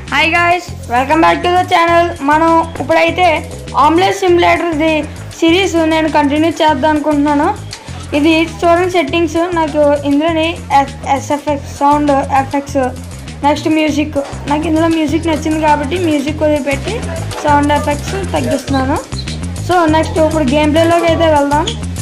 Hi guys welcome back to the channel మనం ఇప్పుడైతే omelette సిమ్యులేటర్ది సిరీస్ నేను కంటిన్యూ చేద్దాం అనుకుంటున్నాను ఇది చూడండి సెట్టింగ్స్ నాకు ఇందులోని SFX sound effects next music నాకు ఇందులో మ్యూజిక్ నచ్చింది కాబట్టి మ్యూజిక్ వదిలిపెట్టి సౌండ్ ఎఫెక్ట్స్ తగ్గిస్తున్నాను సో నెక్స్ట్ ఇప్పుడు గేమ్ ప్లేలోకి అయితే వెళ్దాం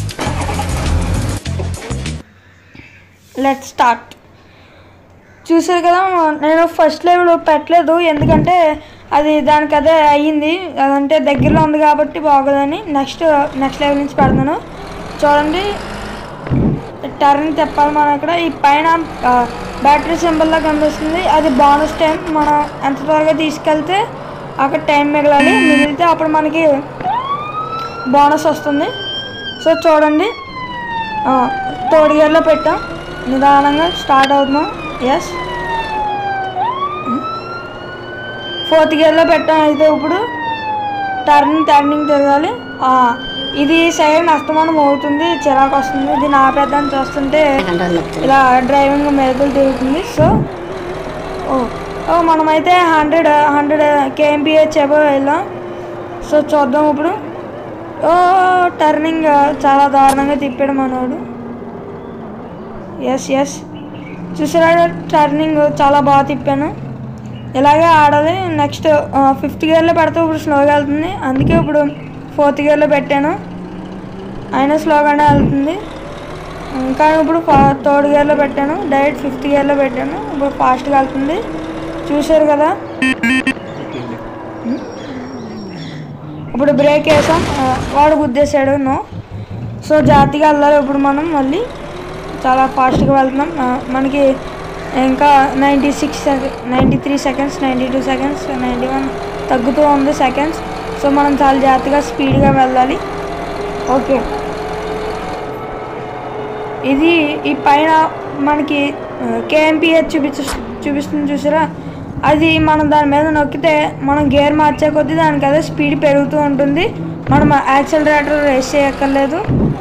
లెట్ స్టార్ట్ చూసారు కదా నేను ఫస్ట్ లెవెల్ పెట్టలేదు ఎందుకంటే అది దానికి అదే అయ్యింది అదంటే దగ్గరలో ఉంది కాబట్టి బాగోదని నెక్స్ట్ నెక్స్ట్ లెవెల్ నుంచి పెడతాను చూడండి టర్న్ తిప్పాలి మనం ఇక్కడ ఈ పైన బ్యాటరీ సింబల్లా కనిపిస్తుంది అది బోనస్ టైం మనం ఎంత త్వరగా తీసుకెళ్తే అక్కడ టైం మిగలాలి మిగిలితే అప్పుడు మనకి బోనస్ వస్తుంది సో చూడండి థర్డ్ గేర్లో పెట్టాం నిదానంగా స్టార్ట్ అవుతున్నాం ఎస్ ఫోర్త్ గేర్లో పెట్టాం అయితే ఇప్పుడు టర్నింగ్ టర్నింగ్ తిరగాలి ఆ, ఇది సైడ్ అస్తమానం అవుతుంది చిరాకు వస్తుంది దీన్ని ఆపేద్దాన్ని చూస్తుంటే ఇలా డ్రైవింగ్ మెరుపులు తిరుగుతుంది సో ఓ ఓ మనమైతే హండ్రెడ్ హండ్రెడ్ కేఎంపిహెచ్ ఎబో వెళ్ళాం సో చూద్దాం ఇప్పుడు ఓ టర్నింగ్ చాలా దారుణంగా తిప్పాడు మనోడు ఎస్ ఎస్ చూసారా టర్నింగ్ చాలా బాగా తిప్పాను ఇలాగే ఆడాలి నెక్స్ట్ ఫిఫ్త్ గేర్లో పెడితే ఇప్పుడు స్లోగా వెళ్తుంది అందుకే ఇప్పుడు ఫోర్త్ గేర్లో పెట్టాను అయినా స్లోగానే వెళ్తుంది ఇంకా ఇప్పుడు థర్డ్ గేర్లో పెట్టాను డైరెక్ట్ ఫిఫ్త్ గేర్లో పెట్టాను ఇప్పుడు ఫాస్ట్గా వెళ్తుంది చూసారు కదా ఇప్పుడు బ్రేక్ వేసాం ఆ, వాడు గుద్దేశాడు నో సో జాతిగా వెళ్ళాలి ఇప్పుడు మనం మళ్ళీ చాలా ఫాస్ట్గా వెళ్తున్నాం ఆ, మనకి ఇంకా ninety six ninety three seconds ninety two seconds ninety one తగ్గుతూ ఉంది సెకండ్స్ సో మనం చాలా జాగ్రత్తగా స్పీడ్గా వెళ్ళాలి ఓకే ఇది ఈ పైన మనకి కేఎంపిహెచ్ చూపించ చూపిస్తుంది చూసారా అది మనం దాని మీద నొక్కితే మనం గేర్ మార్చే కొద్దీ దానికి అదే స్పీడ్ పెరుగుతూ ఉంటుంది మనం యాక్సిలరేటర్ రేస్ చేయక్కర్లేదు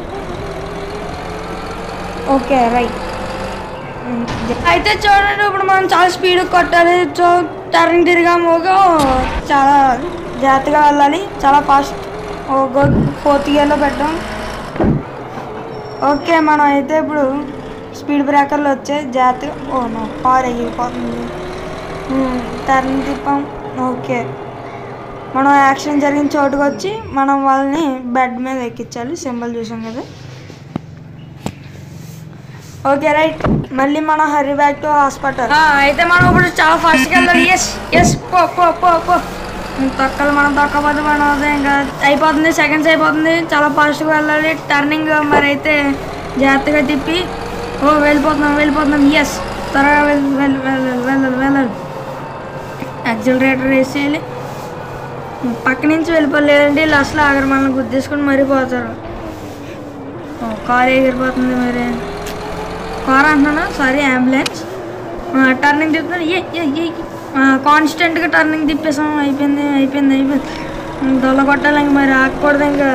ఓకే రైట్ అయితే చూడండి ఇప్పుడు మనం చాలా స్పీడ్ కొట్టాలి సో టర్న్ తిరిగామోగా చాలా జాగ్రత్తగా వెళ్ళాలి చాలా ఫాస్ట్ ఫోర్త్ గేర్లో పెట్టాం ఓకే మనం అయితే ఇప్పుడు స్పీడ్ బ్రేకర్లు వచ్చాయి జాగ్రత్తగా ఓ నో కార్ ఎగిరిపోతుంది టర్న్ తిప్పాం ఓకే మనం యాక్సిడెంట్ జరిగిన చోటుకు వచ్చి మనం వాళ్ళని బెడ్ మీద ఎక్కించాలి సింబల్ చూసాం కదా ఓకే రైట్ మళ్ళీ మనం హరి బ్యాక్ టు హాస్పిటల్ అయితే మనం ఇప్పుడు చాలా ఫాస్ట్గా వెళ్ళాలి ఎస్ ఎస్ పో పో పో పో తొక్కలు మనం తొక్కపోతే మనం అదే ఇంకా అయిపోతుంది సెకండ్స్ అయిపోతుంది చాలా ఫాస్ట్గా వెళ్ళాలి టర్నింగ్ మరి అయితే జాగ్రత్తగా తిప్పి ఓ వెళ్ళిపోతున్నాం వెళ్ళిపోతున్నాం ఎస్ త్వరగా వెళ్ళి వెళ్ళి వెళ్ళాలి వెళ్ళాలి వెళ్ళాలి యాక్సిలరేటర్ వేసేయాలి పక్క నుంచి వెళ్ళిపోలేదండి లాస్ట్లో ఆగరు మనల్ని గుద్దేసుకొని మరిపోతారు ఓ, కారు ఎగిరిపోతుంది మరి కార్ అంటున్నాను సారీ అంబులెన్స్ టర్నింగ్ తిప్పుతాను ఏ ఏ ఏ కాన్స్టెంట్గా టర్నింగ్ తిప్పేసాం అయిపోయింది అయిపోయింది అయిపోయింది దొల్ల కొట్టాలి ఇంక మరి ఆగకూడదు ఇంకా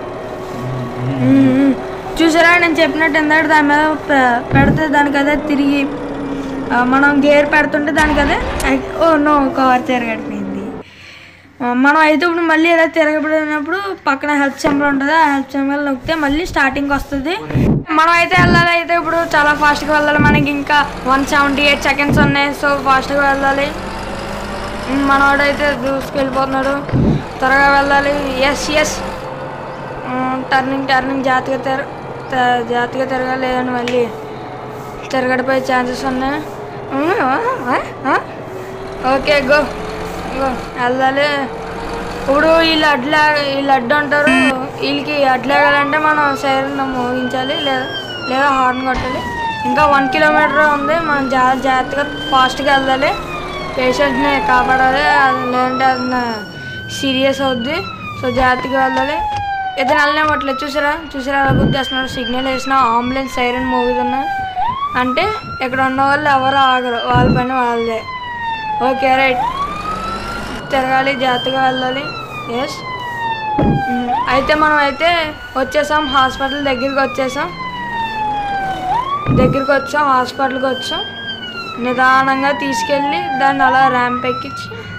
ఉమ్, ఉమ్. చూసారా నేను చెప్పినట్టు ఇందాక దాని మీద పె- పెడితే దానికి అదే తిరిగి ఆ, మనం గేర్ పెడుతుంటే దానికి అదే ఐ- ఓ నో కార్ తిరగడిపోయింది ఆ, మనం అయితే ఇప్పుడు మళ్ళీ ఇలా తిరగబడినప్పుడు పక్కన హెల్త్ సింబల్ ఉంటుంది ఆ హెల్త్ సింబల్ నొక్కితే మళ్ళీ స్టార్టింగ్ వస్తుంది మనం అయితే వెళ్ళాలి అయితే ఇప్పుడు చాలా ఫాస్ట్గా వెళ్ళాలి మనకి ఇంకా వన్ సెవెంటీ ఎయిట్ సెకండ్స్ ఉన్నాయి సో ఫాస్ట్గా వెళ్ళాలి ఉమ్, మనోడైతే దూసుకెళ్ళిపోతున్నాడు త్వరగా వెళ్ళాలి ఎస్ ఎస్ టర్నింగ్ టర్నింగ్ జాగ్రత్తగా తిర త- జాగ్రత్తగా తిరగాలి లేదండి మళ్ళీ తిరగడిపోయే ఛాన్సెస్ ఉన్నాయి ఉమ్, ఆ, ఆ, ఆ. ఓకే గో గో వెళ్ళాలి ఇప్పుడు వీళ్ళు అడ్లా వీళ్ళు అడ్డు అంటారు వీళ్ళకి అడ్లేగాలంటే మనం సైరన్ మోగించాలి లేదా లేదా హార్న్ కొట్టాలి ఇంకా వన్ కిలోమీటర్ ఉంది మనం జా జాగ్రత్తగా ఫాస్ట్గా వెళ్ళాలి పేషెంట్ని కాపాడాలి అది లేదంటే అది సీరియస్ అవుద్ది సో జాగ్రత్తగా వెళ్ళాలి ఇతను వెళ్ళలేమట్లేదు చూసారా చూసారా అలా గుర్తేస్తున్నారు సిగ్నల్ వేసిన అంబులెన్స్ సైరన్ మోగుతున్నాయి అంటే ఇక్కడ ఉన్న వాళ్ళు ఎవరు ఆగరు వాళ్ళ పని వాళ్ళదే ఓకే రైట్ తిరగాలి జాగ్రత్తగా వెళ్ళాలి ఎస్ అయితే మనం అయితే వచ్చేసాం హాస్పిటల్ దగ్గరికి వచ్చేసాం దగ్గరికి వచ్చాం హాస్పిటల్కి వచ్చాం నిదానంగా తీసుకెళ్ళి దాన్ని అలా ర్యాంప్ ఎక్కించి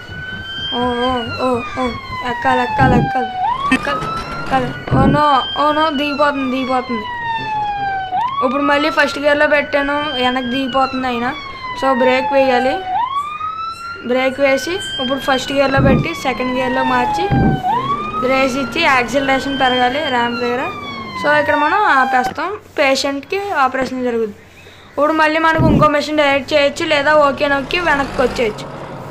ఓ ఓ ఓ ఓ ఎక్కాలి ఎక్కాలి ఎక్కాలి ఎక్కాలి ఎక్కాలి ఓ నో ఓ నో దిగిపోతుంది దిగిపోతుంది ఇప్పుడు మళ్ళీ ఫస్ట్ గేర్లో పెట్టాను వెనక్కి దిగిపోతుంది అయినా సో బ్రేక్ వేయాలి బ్రేక్ వేసి ఇప్పుడు ఫస్ట్ గేర్లో పెట్టి సెకండ్ గేర్లో మార్చి బ్రేక్ ఇచ్చి యాక్సిలరేషన్ పెరగాలి ర్యాంప్ దగ్గర సో ఇక్కడ మనం ఆపేస్తాం పేషెంట్కి ఆపరేషన్ జరుగుతుంది ఇప్పుడు మళ్ళీ మనకు ఇంకో మెషిన్ డైరెక్ట్ చేయొచ్చు లేదా ఓకే నొక్కి వెనక్కి వచ్చేయచ్చు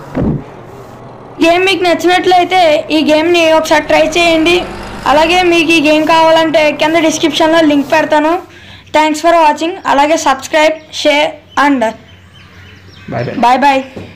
గేమ్ మీకు నచ్చినట్లయితే ఈ గేమ్ని ఒకసారి ట్రై చేయండి అలాగే మీకు ఈ గేమ్ కావాలంటే కింద డిస్క్రిప్షన్లో లింక్ పెడతాను థ్యాంక్స్ ఫర్ వాచింగ్ అలాగే subscribe share and bye bye bye bye